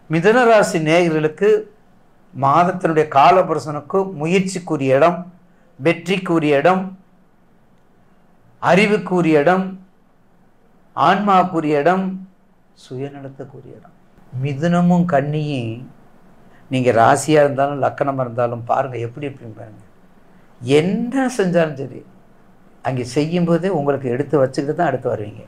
மிதுன ராசி நேயர்களுக்கு மாதத்தினுடைய காலபுருஷனுக்கு முயற்சிக்குரிய இடம் வெற்றிக்குரிய இடம் அறிவுக்குரிய இடம் ஆன்மாக்குரிய இடம் சுயநலத்துக்குரிய இடம் மிதுனமும் கன்னியும் நீங்கள் ராசியாக இருந்தாலும் லக்கணமாக இருந்தாலும் பாருங்கள் எப்படி எப்படின்னு பாருங்கள் என்ன செஞ்சாலும் சரி அங்கே செய்யும்போதே உங்களுக்கு எடுத்து வச்சுக்கிட்டு தான் அடுத்து வருவீங்க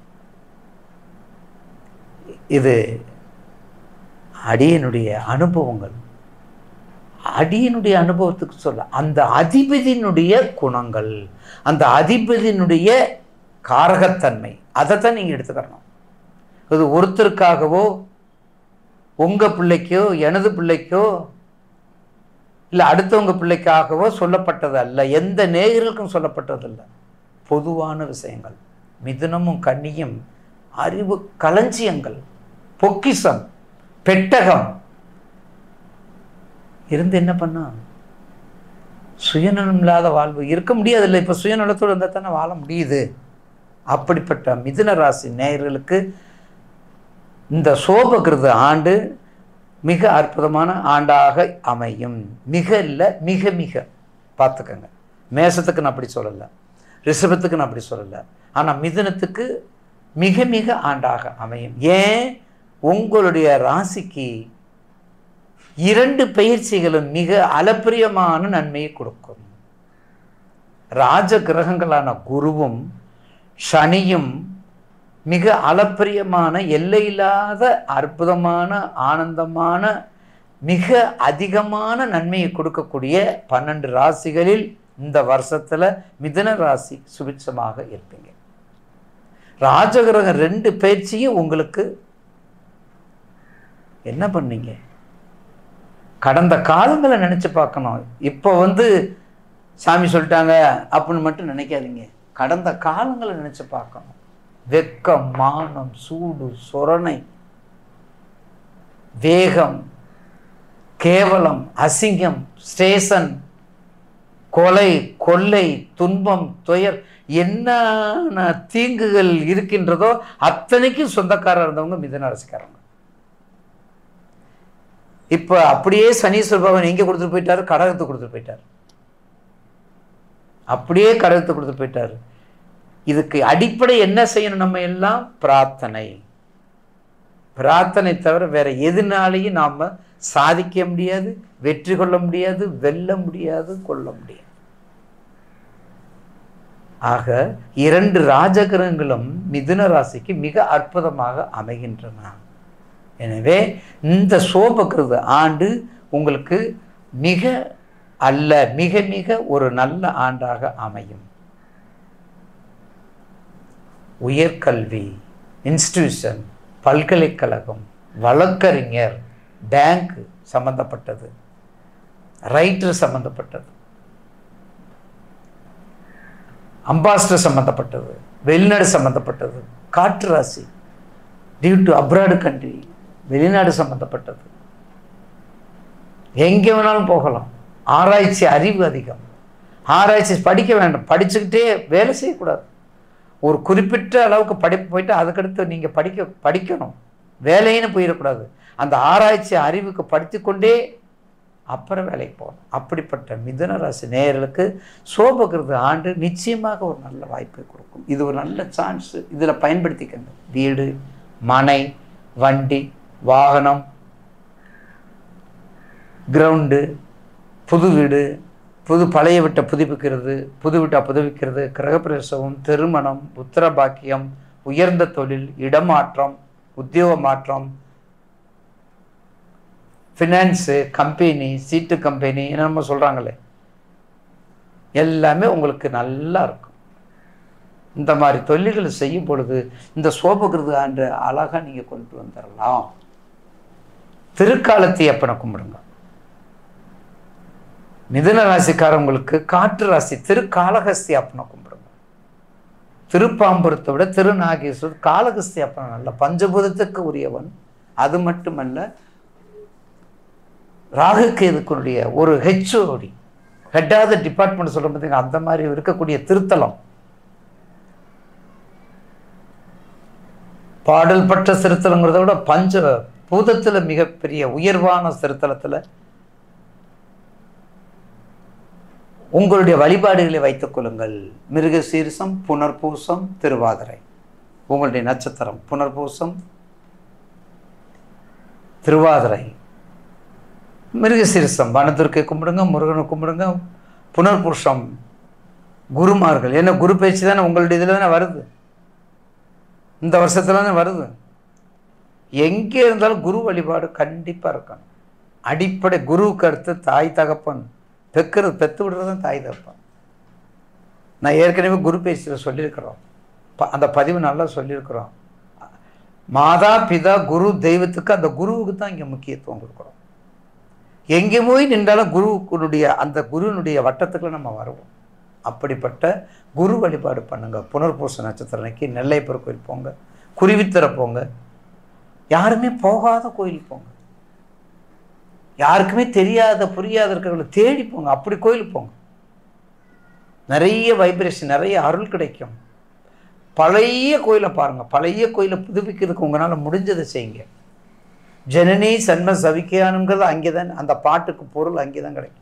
இது அடியனுடைய அனுபவங்கள் அடியனுடைய அனுபவத்துக்கு சொல்ல அந்த அதிபதியினுடைய குணங்கள் அந்த அதிபதியினுடைய காரகத்தன்மை அதை தான் நீங்கள் எடுத்துக்கிறணும் இது ஒருத்தருக்காகவோ உங்கள் பிள்ளைக்கோ எனது பிள்ளைக்கோ இல்லை அடுத்தவங்க பிள்ளைக்காகவோ சொல்லப்பட்டது அல்ல எந்த நேயர்களுக்கும் சொல்லப்பட்டதல்ல பொதுவான விஷயங்கள் மிதுனமும் கன்னியும் அறிவு களஞ்சியங்கள் பொக்கிஷம் பெட்டகம் இருந்து என்ன பண்ணா சுயநலம் இல்லாத வாழ்வு இருக்க முடியாதுல்ல இப்போ சுயநலத்தோடு இருந்தால் தானே வாழ முடியுது அப்படிப்பட்ட மிதுன ராசி நேயர்களுக்கு இந்த சோபகிருத ஆண்டு மிக அற்புதமான ஆண்டாக அமையும் மிக இல்லை மிக மிக பார்த்துக்கங்க மேசத்துக்கு நான் அப்படி சொல்லலை ரிஷபத்துக்கு நான் அப்படி சொல்லலை ஆனால் மிதுனத்துக்கு மிக மிக ஆண்டாக அமையும் ஏன் உங்களுடைய ராசிக்கு இரண்டு பயிற்சிகளும் மிக அளப்பிரியமான நன்மையை கொடுக்கும் ராஜ கிரகங்களான குருவும் சனியும் மிக அளப்பிரியமான எல்லையில்லாத அற்புதமான ஆனந்தமான மிக அதிகமான நன்மையை கொடுக்கக்கூடிய பன்னெண்டு ராசிகளில் இந்த வருஷத்துல மிதுன ராசி சுபிட்சமாக இருப்பீங்க ராஜகிரகம் ரெண்டு பயிற்சியும் உங்களுக்கு என்ன பண்ணீங்க கடந்த காலங்களை நினைச்சு பார்க்கணும் இப்போ வந்து சாமி சொல்லிட்டாங்க அப்படின்னு மட்டும் நினைக்காதீங்க கடந்த காலங்களை நினைச்சு பார்க்கணும் வெக்கம் மானம் சூடு சொரணை வேகம் கேவலம் அசிங்கம் ஸ்டேஷன் கொலை கொள்ளை துன்பம் துயர் என்னென்ன தீங்குகள் இருக்கின்றதோ அத்தனைக்கும் சொந்தக்காரர் இருந்தவங்க மிதன அரசுக்காரங்க இப்போ அப்படியே சனீஸ்வர பகவான் எங்கே கொடுத்துட்டு போயிட்டாரு கடகத்தை கொடுத்துட்டு போயிட்டார் அப்படியே கடகத்தை கொடுத்துட்டு போயிட்டாரு இதுக்கு அடிப்படை என்ன செய்யணும் நம்ம எல்லாம் பிரார்த்தனை பிரார்த்தனை தவிர வேற எதுனாலையும் நாம சாதிக்க முடியாது வெற்றி கொள்ள முடியாது வெல்ல முடியாது கொள்ள முடியாது ஆக இரண்டு ராஜகிரகங்களும் மிதுன ராசிக்கு மிக அற்புதமாக அமைகின்றன எனவே இந்த சோபகிருத ஆண்டு உங்களுக்கு மிக அல்ல மிக மிக ஒரு நல்ல ஆண்டாக அமையும் உயர்கல்வி இன்ஸ்டிடியூஷன் பல்கலைக்கழகம் வழக்கறிஞர் பேங்க் சம்பந்தப்பட்டது ரைட்டர் சம்பந்தப்பட்டது அம்பாஸ்டர் சம்பந்தப்பட்டது வெளிநாடு சம்பந்தப்பட்டது காற்று ராசி டியூ டு அப்ராடு கண்ட்ரி வெளிநாடு சம்பந்தப்பட்டது எங்கே வேணாலும் போகலாம் ஆராய்ச்சி அறிவு அதிகம் ஆராய்ச்சி படிக்க வேண்டாம் படிச்சுக்கிட்டே வேலை செய்யக்கூடாது ஒரு குறிப்பிட்ட அளவுக்கு படிப்பு போயிட்டு அதுக்கடுத்து நீங்கள் படிக்க படிக்கணும் வேலைன்னு போயிடக்கூடாது அந்த ஆராய்ச்சி அறிவுக்கு படித்துக்கொண்டே அப்புறம் வேலைக்கு போகணும் அப்படிப்பட்ட மிதுன ராசி நேயர்களுக்கு சோபகிருத ஆண்டு நிச்சயமாக ஒரு நல்ல வாய்ப்பை கொடுக்கும் இது ஒரு நல்ல சான்ஸ் இதில் பயன்படுத்திக்கங்க வீடு மனை வண்டி வாகனம் கிரவுண்டு புது வீடு புது பழைய வீட்டை புதுப்பிக்கிறது புது வீட்டை புதுப்பிக்கிறது கிரகப்பிரவேசம் திருமணம் உத்தர பாக்கியம் உயர்ந்த தொழில் இடமாற்றம் உத்தியோக மாற்றம் ஃபினான்ஸு கம்பெனி சீட்டு கம்பெனி நம்ம சொல்கிறாங்களே எல்லாமே உங்களுக்கு நல்லா இருக்கும் இந்த மாதிரி தொழில்களை செய்யும் பொழுது இந்த சோபகிருது ஆண்டு அழகாக நீங்கள் கொண்டு வந்துடலாம் திருக்காலத்தை அப்பனை கும்பிடுங்க மிதுன ராசிக்காரங்களுக்கு காற்று ராசி திருக்காலகஸ்தி அப்பனை கும்பிடுங்க திருப்பாம்புரத்தை விட திருநாகேஸ்வர் காலகஸ்தி அப்பனை நல்ல பஞ்சபூதத்துக்கு உரியவன் அது மட்டுமல்ல ராகுகேதுக்குடைய ஒரு HOD head of the department சொல்ல பார்த்தீங்க அந்த மாதிரி இருக்கக்கூடிய திருத்தலம் பாடல் பட்ட திருத்தலங்கிறத விட பஞ்ச பூதத்துல மிகப்பெரிய உயர்வான திருத்தலத்துல உங்களுடைய வழிபாடுகளை வைத்துக் கொள்ளுங்கள் மிருக சீரிசம் புனர்பூசம் திருவாதிரை உங்களுடைய நட்சத்திரம் புனர்பூசம் திருவாதிரை மிருகசீரிசம் வனத்திற்கு கும்பிடுங்க முருகனை கும்பிடுங்க புனர்புருஷம் குருமார்கள் ஏன்னா குரு பேச்சு தானே உங்களுடைய இதில் தானே வருது இந்த வருஷத்துல தானே வருது எங்கே இருந்தாலும் குரு வழிபாடு கண்டிப்பாக இருக்கணும் அடிப்படை குருவுக்கு அடுத்து தாய் தகப்பன் பெக்கிறது பெத்து விடுறது தான் தாய் தகப்பன் நான் ஏற்கனவே குரு பேச்சில் சொல்லியிருக்கிறோம் ப- அந்த பதிவு நல்லா சொல்லியிருக்கிறோம் மாதா பிதா குரு தெய்வத்துக்கு அந்த குருவுக்கு தான் இங்கே முக்கியத்துவம் கொடுக்குறோம் எங்கே போய் நின்றாலும் குருவுக்குனுடைய அந்த குருவினுடைய வட்டத்துக்குள்ள நம்ம வருவோம் அப்படிப்பட்ட குரு வழிபாடு பண்ணுங்க புனர்பூச நட்சத்திர அன்னைக்கு நெல்லையப்பர் கோயில் போங்க குருவித்தர போங்க யாருமே போகாத கோயில் போங்க யாருக்குமே தெரியாத புரியாத இருக்கிறவங்களை தேடி போங்க அப்படி கோயிலுக்கு போங்க நிறைய வைப்ரேஷன் நிறைய அருள் கிடைக்கும் பழைய கோயிலை பாருங்க பழைய கோயிலை புதுப்பிக்கிறதுக்கு உங்களால் முடிஞ்சதை செய்யுங்க ஜனனி சன்ம சவிக்கையானுங்கிறது அங்கே தான் அந்த பாட்டுக்கு பொருள் அங்கே தான் கிடைக்கும்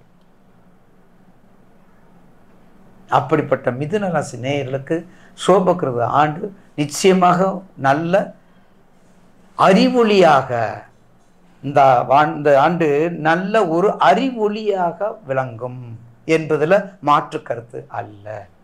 அப்படிப்பட்ட மிதுன ராசி நேயர்களுக்கு சோபக்கிருத ஆண்டு நிச்சயமாக நல்ல அறிவொளியாக இந்த வா- இந்த ஆண்டு நல்ல ஒரு அறிவொளியாக விளங்கும் என்பதில் மாற்று கருத்து அல்ல